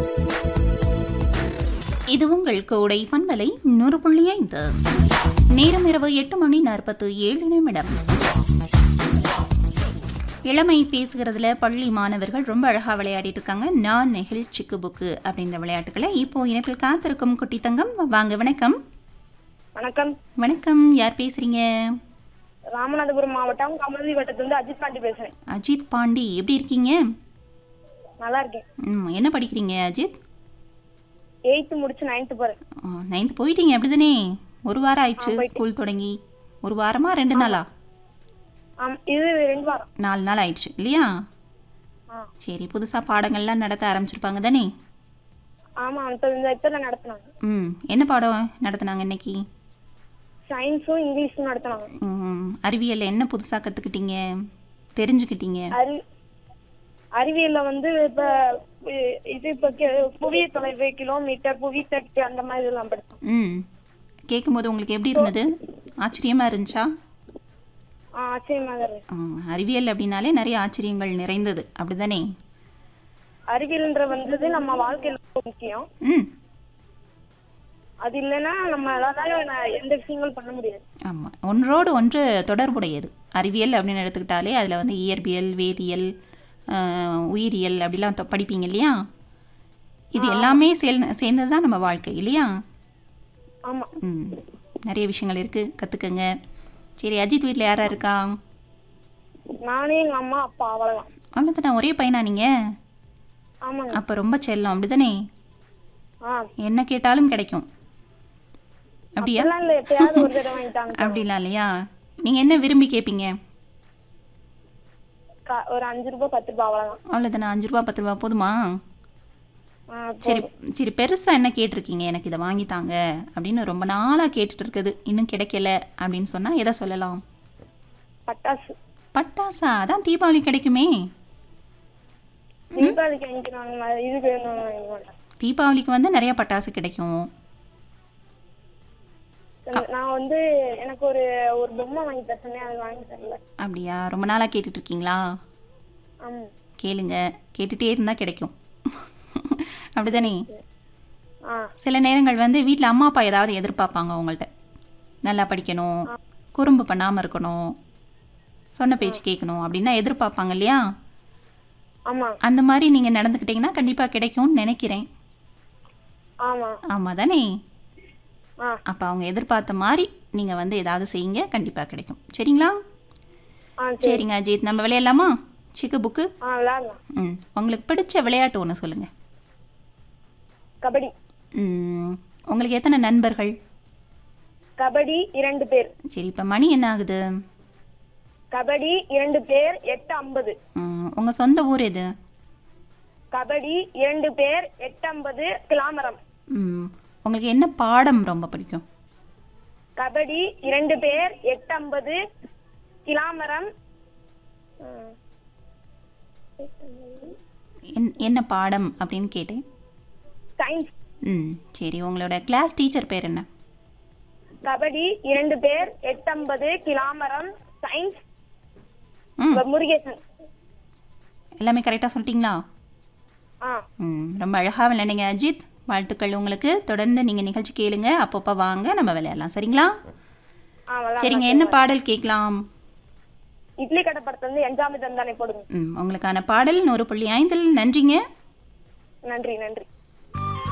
இது உங்கள் கோடை பண்பலை நூறு புள்ளி ஐந்து நேரம் இரவு எட்டு மணி நாற்பத்து ஏழு நிமிடம் இளமை பேசுகிறதுல பள்ளி மாணவர்கள் ரொம்ப அழகாக விளையாடிட்டு இருக்காங்க நான் நெகிழ் சிக்கு புக்கு அப்படின்ற விளையாட்டுகளை இப்போ இணைப்பில் காத்திருக்கும் குட்டி தங்கம் வாங்க வணக்கம் வணக்கம் வணக்கம் யார் பேசுறீங்க ராமநாதபுரம் மாவட்டம் கமலி வட்டத்திலிருந்து அஜித் பாண்டி பேசுறேன் அஜித் பாண்டி எப்படி இருக்கீங்க நல்லா இருக்கேன் ம், என்ன படிக்கிறீங்க அஜித் எயித்து முடிச்சு நைன்த்து போறேன் நைன்த் போயிட்டீங்க அப்படிதானே ஒரு வாரம் ஆயிடுச்சு ஸ்கூல் தொடங்கி ஒரு வாரமா ரெண்டு நாளா ஆம் இது ரெண்டு வாரம் நாலு நாள் ஆயிடுச்சு இல்லையா ஆ சரி புதுசாக பாடங்கள்லாம் நடத்த ஆரம்பிச்சிருப்பாங்க தானே ஆமா இப்ப இந்த இப்ப நடத்தினாங்க ம் என்ன பாடம் நடத்துனாங்க இன்னைக்கு சயின்ஸும் இங்கிலீஷும் நடத்தினாங்க ம், அறிவியல்ல என்ன புதுசாக கற்றுக்கிட்டீங்க தெரிஞ்சுக்கிட்டீங்க அறி அறிவியல்ல வந்து இப்ப இ- இது இப்ப கே- புவி தொலைவு கிலோமீட்டர் புவி தட்டு அந்த மாதிரி இதெல்லாம் படிச்சோம் ம் கேட்கும்போது உங்களுக்கு எப்படி இருந்தது ஆச்சரியமாக இருந்துச்சா ஆ ஆச்சரியமா தான் இருக்கு. ம், அறிவியல் அப்படின்னாலே நிறைய ஆச்சரியங்கள் நிறைந்தது அப்படிதானே அறிவியல்ன்ற வந்தது நம்ம வாழ்க்கையில ரொம்ப முக்கியம் ம் அது இல்லைன்னா நம்ம எல்லாராலும் எந்த விஷயங்களும் பண்ண முடியாது ஆமாம் ஒன்றோடு ஒன்று தொடர்புடையது அறிவியல் அப்படின்னு எடுத்துக்கிட்டாலே அதில் வந்து இயற்பியல் வேதியியல் ஆஹ், உயிரியல் அப்படிலாம் தொ- படிப்பீங்க இல்லையா இது எல்லாமே சேல் சேர்ந்தது தான் நம்ம வாழ்க்கை இல்லையா ஆமா ம் நிறைய விஷயங்கள் இருக்குது கற்றுக்கங்க சரி அஜித் வீட்டில் யாரா இருக்கா நானே எங்க அம்மா அப்பா அவ்வளவுதான் அவ்வளோதானே ஒரே பையனா நீங்கள் ஆமாங்க அப்போ ரொம்ப செல்லம் அப்படிதானே ஆ என்ன கேட்டாலும் கிடைக்கும் அப்படியா அப்படிலாம் இல்ல எப்பயாவது ஒரு தடவை வாங்கிட்டாங்க அப்படிலாம் இல்லையா நீங்கள் என்ன விரும்பி கேட்பீங்க கா- ஒரு அஞ்சு ரூபாய் பத்து ரூபாய் அவ்வளவுதான் அவ்வளோதானே அஞ்சு ரூபா பத்து ரூபா போதுமா ஆ, சரி சரி பெருசாக என்ன கேட்டிருக்கீங்க எனக்கு இதை வாங்கித்தாங்க அப்படின்னு ரொம்ப நாளாக கேட்டுட்டு இருக்குது இன்னும் கிடைக்கல அப்படின்னு சொன்னால் எதை சொல்லலாம் பட்டாசு பட்டாசா அதான் தீபாவளி கிடைக்குமே தீபாவளிக்கு வாங்கிக்கிறாங்க இதுக்கு வேணும் வாங்க மாட்டேன் தீபாவளிக்கு வந்து நிறைய பட்டாசு கிடைக்கும் நான் வந்து எனக்கு ஒரு ஒரு பொம்மை வாங்கி தர சொன்னேன் அது வாங்கி தரல அப்படியா ரொம்ப நாளாக கேட்டுட்டு இருக்கீங்களா ஆமா கேளுங்க கேட்டுகிட்டே இருந்தால் கிடைக்கும் அப்படிதானே ஆ சில நேரங்கள் வந்து வீட்டில் அம்மா அப்பா ஏதாவது எதிர்பார்ப்பாங்க உங்கள்கிட்ட நல்லா படிக்கணும் குறும்பு பண்ணாமல் இருக்கணும் சொன்ன பேச்சு கேட்கணும் அப்படின்னா எதிர்பார்ப்பாங்க இல்லையா ஆமா அந்த மாதிரி நீங்கள் நடந்துக்கிட்டீங்கன்னா கண்டிப்பாக கிடைக்கும்னு நினைக்கிறேன் ஆமா ஆமாம் தானே ஆ அப்போ அவங்க எதிர்பார்த்த மாதிரி நீங்கள் வந்து ஏதாவது செய்யுங்க கண்டிப்பாக கிடைக்கும் சரிங்களா ஆ சரி சரிங்க அஜித் நம்ம விளையாடலாமா சிக்கு புக்கு ஆ விளையாடலாம் ம் உங்களுக்கு பிடிச்ச விளையாட்டு ஒன்று சொல்லுங்கள் கபடி ம், உங்களுக்கு எத்தனை நண்பர்கள் கபடி இரண்டு பேர் சரி இப்போ மணி என்ன ஆகுது கபடி இரண்டு பேர் எட்டு ஐம்பது உங்கள் சொந்த ஊர் எது கபடி இரண்டு பேர் எட்டு ஐம்பது கிளாமரம் ம், உங்களுக்கு என்ன பாடம் ரொம்ப பிடிக்கும் கபடி இரண்டு பேர் எட்டு ஐம்பது கிளாமரம் ம், என் என்ன பாடம் அப்படின்னு கேட்டேன் சயின்ஸ் ம் சரி உங்களோட கிளாஸ் டீச்சர் பேர் என்ன கபடி இரண்டு பேர் எட்டம்பது கிளாமரம் சயின்ஸ் ம் முருகேசன் எல்லாமே கரெக்டாக சொல்லிட்டீங்களா ஆ ம் ரொம்ப அழகாக விளையாடுங்க அஜித் வாழ்த்துக்கள் உங்களுக்கு தொடர்ந்து நீங்கள் நிகழ்ச்சி கேளுங்க அப்பப்போ வாங்க நம்ம விளையாடலாம் சரிங்களா ஆ விளையாடலாம். சரிங்க என்ன பாடல் கேட்கலாம் இட்லி கடை படத்துல இருந்து எஞ்சாமி தந்தானே போடுங்க ம் உங்களுக்கான பாடல் நூறு புள்ளி ஐந்தில் நன்றிங்க நன்றி நன்றி